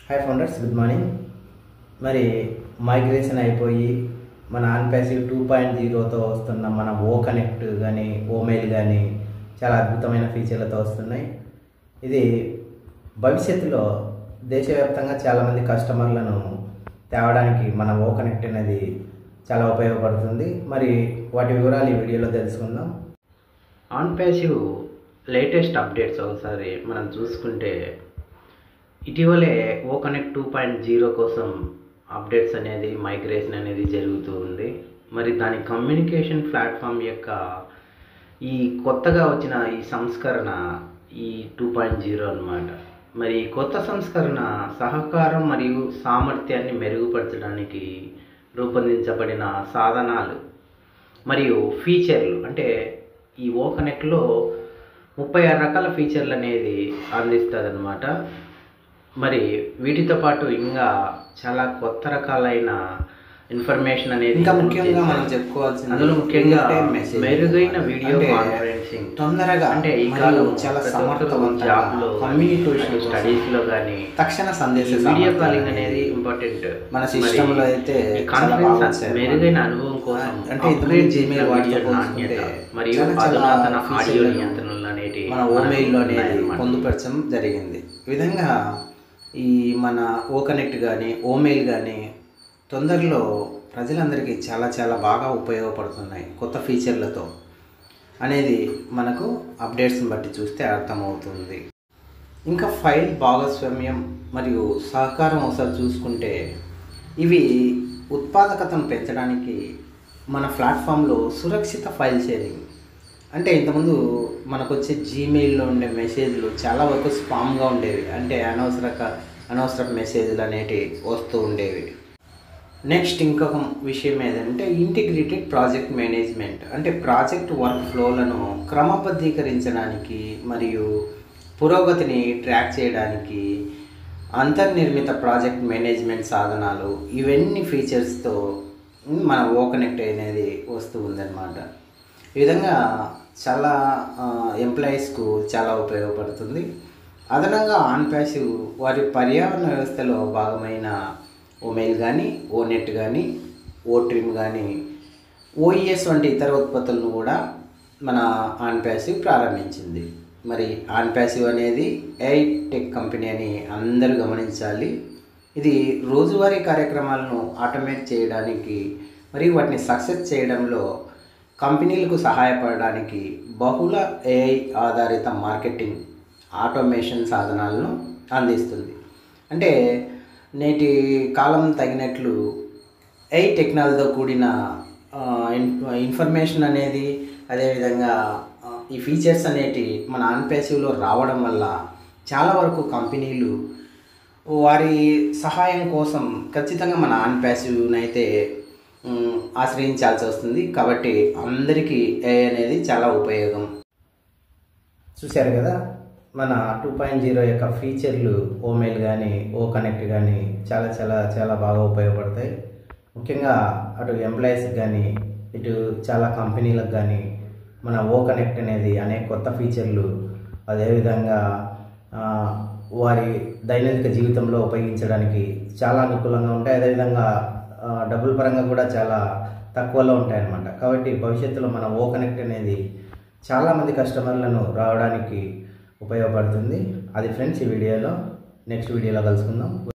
Hi founders good morning మరి migration అయిపోయి మన ఆన్పాసివ్ టూ పాయింట్ జీరోతో వస్తున్న మన ఓ కనెక్ట్ కానీ ఓమెయిల్ కానీ చాలా అద్భుతమైన ఫీచర్లతో వస్తున్నాయి ఇది భవిష్యత్తులో దేశవ్యాప్తంగా చాలామంది కస్టమర్లను తేవడానికి మన ఓ కనెక్ట్ అనేది చాలా ఉపయోగపడుతుంది మరి వాటి వివరాలు ఈ వీడియోలో తెలుసుకుందాం ఆన్ ప్యాసివ్ లేటెస్ట్ అప్డేట్స్ ఒకసారి మనం చూసుకుంటే ఇటీవలే O connect two point zero కోసం అప్డేట్స్ అనేది మైగ్రేషన్ అనేది జరుగుతూ ఉంది మరి దాని కమ్యూనికేషన్ ప్లాట్ఫామ్ యొక్క ఈ కొత్తగా వచ్చిన ఈ సంస్కరణ ఈ టూ పాయింట్ జీరో అనమాట మరి ఈ కొత్త సంస్కరణ సహకారం మరియు సామర్థ్యాన్ని మెరుగుపరచడానికి రూపొందించబడిన సాధనాలు మరియు ఫీచర్లు అంటే ఈ ఓ కనెక్ట్లో ముప్పై ఆరు రకాల ఫీచర్లు అనేది అందిస్తుంది అనమాట మరి వీటితో పాటు ఇంకా చాలా కొత్త రకాలైన ఇన్ఫర్మేషన్ అనేది ఇంకా ముఖ్యంగా మనం చెప్పుకోవాల్సింది అందులో ముఖ్యంగా real-time messaging. మెరుగైన వీడియో అంటే కాన్ఫరెన్సింగ్ తొందరగా అంటే ఈ మరియు కాలం చాలా ప్రతి ఒక్కరు సమర్థవంతంగా జాబ్లో కమ్యూనికేషన్ స్టడీస్ లో కానీ తక్షణ సందేశ వీడియో సామర్థ్యం కాలింగ్ అనేది ఇంపార్టెంట్ మన system లో అయితే చాలా బాగా కాన్ఫరెన్స్ వచ్చాయి. మెరుగైన అనుభవం కోసం అంటే ఇంతకుముందు upgrade చేసిన Gmail వాటితో వీడియో పోల్చుకుంటే నాణ్యత మరియు చాలా చాలా అధునాతన ఆడియో ఫీచర్లను నియంత్రణలు అనేటి మన ఓమెయిల్లో అనేది ఉన్నాయన్నమాట. పొందుపరచడం జరిగింది ఈ విధంగా ఈ మన ఓ కనెక్ట్ కానీ ఓమెయిల్ కానీ తొందరలో ప్రజలందరికీ చాలా చాలా బాగా ఉపయోగపడుతున్నాయి కొత్త ఫీచర్లతో అనేది మనకు అప్డేట్స్ని బట్టి చూస్తే అర్థమవుతుంది ఇంకా ఫైల్ భాగస్వామ్యం మరియు సహకారం ఒకసారి చూసుకుంటే ఇవి ఉత్పాదకతను పెంచడానికి మన ప్లాట్ఫామ్లో సురక్షిత ఫైల్ షేరింగ్ అంటే ఇంతకుముందు మనకు వచ్చే జీమెయిల్లో ఉండే మెసేజ్లు చాలా వరకు స్పామ్గా ఉండేవి అంటే అనవసరక అనవసర మెసేజ్లు అనేటివి వస్తూ ఉండేవి నెక్స్ట్ ఇంకొక విషయం ఏదంటే ఇంటిగ్రేటెడ్ ప్రాజెక్ట్ మేనేజ్మెంట్ అంటే ప్రాజెక్ట్ వర్క్ ఫ్లోలను క్రమబద్ధీకరించడానికి మరియు పురోగతిని ట్రాక్ చేయడానికి అంతర్నిర్మిత ప్రాజెక్ట్ మేనేజ్మెంట్ సాధనాలు ఇవన్నీ ఫీచర్స్తో మన ఓ కనెక్ట్ అనేది వస్తూ ఉందన్నమాట ఈ విధంగా చాలా ఎంప్లాయీస్కు చాలా ఉపయోగపడుతుంది అదనంగా ఆన్ ప్యాసివ్ వారి పర్యావరణ వ్యవస్థలో భాగమైన ఓమెయిల్ కానీ ఓ నెట్ కానీ ఓ ట్రిమ్ కానీ ఓఈఎస్ వంటి ఇతర ఉత్పత్తులను కూడా మన ఆన్ ప్యాసివ్ ప్రారంభించింది మరి ఆన్ ప్యాసివ్ అనేది ఏఐ టెక్ కంపెనీ అని అందరూ గమనించాలి ఇది రోజువారీ కార్యక్రమాలను ఆటోమేట్ చేయడానికి మరియు వాటిని సక్సెస్ చేయడంలో కంపెనీలకు సహాయపడడానికి బహుళ ఏఐ ఆధారిత మార్కెటింగ్ ఆటోమేషన్ సాధనాలను అందిస్తుంది అంటే నేటి కాలం తగినట్లు ఏ టెక్నాలజీతో కూడిన ఆ, ఇన్- ఇన్ఫర్మేషన్ అనేది అదేవిధంగా ఆ, ఈ ఫీచర్స్ అనేటి మన అన్పాసివ్లో రావడం వల్ల చాలా వరకు కంపెనీలు వారి సహాయం కోసం ఖచ్చితంగా మన అన్పాసివ్ని అయితే ఉమ్, ఆశ్రయించాల్సి వస్తుంది కాబట్టి అందరికీ ఏ అనేది చాలా ఉపయోగం చూశారు కదా మన టూ పాయింట్ జీరో యొక్క ఫీచర్లు ఓమెయిల్ కానీ ఓ కనెక్ట్ కానీ చాలా చాలా చాలా బాగా ఉపయోగపడతాయి ముఖ్యంగా అటు ఎంప్లాయీస్కి కానీ ఇటు చాలా కంపెనీలకు కానీ మన ఓ కనెక్ట్ అనేది అనేక కొత్త ఫీచర్లు అదేవిధంగా ఆ, వారి దైనందిక జీవితంలో ఉపయోగించడానికి చాలా అనుకూలంగా ఉంటాయి అదేవిధంగా ఆ, డబ్బుల పరంగా కూడా చాలా తక్కువలో ఉంటాయి అన్నమాట కాబట్టి భవిష్యత్తులో మన ఓ కనెక్ట్ అనేది చాలామంది కస్టమర్లను రావడానికి ఉపయోగపడుతుంది అది ఫ్రెండ్స్ ఈ వీడియోలో నెక్స్ట్ వీడియోలో కలుసుకుందాం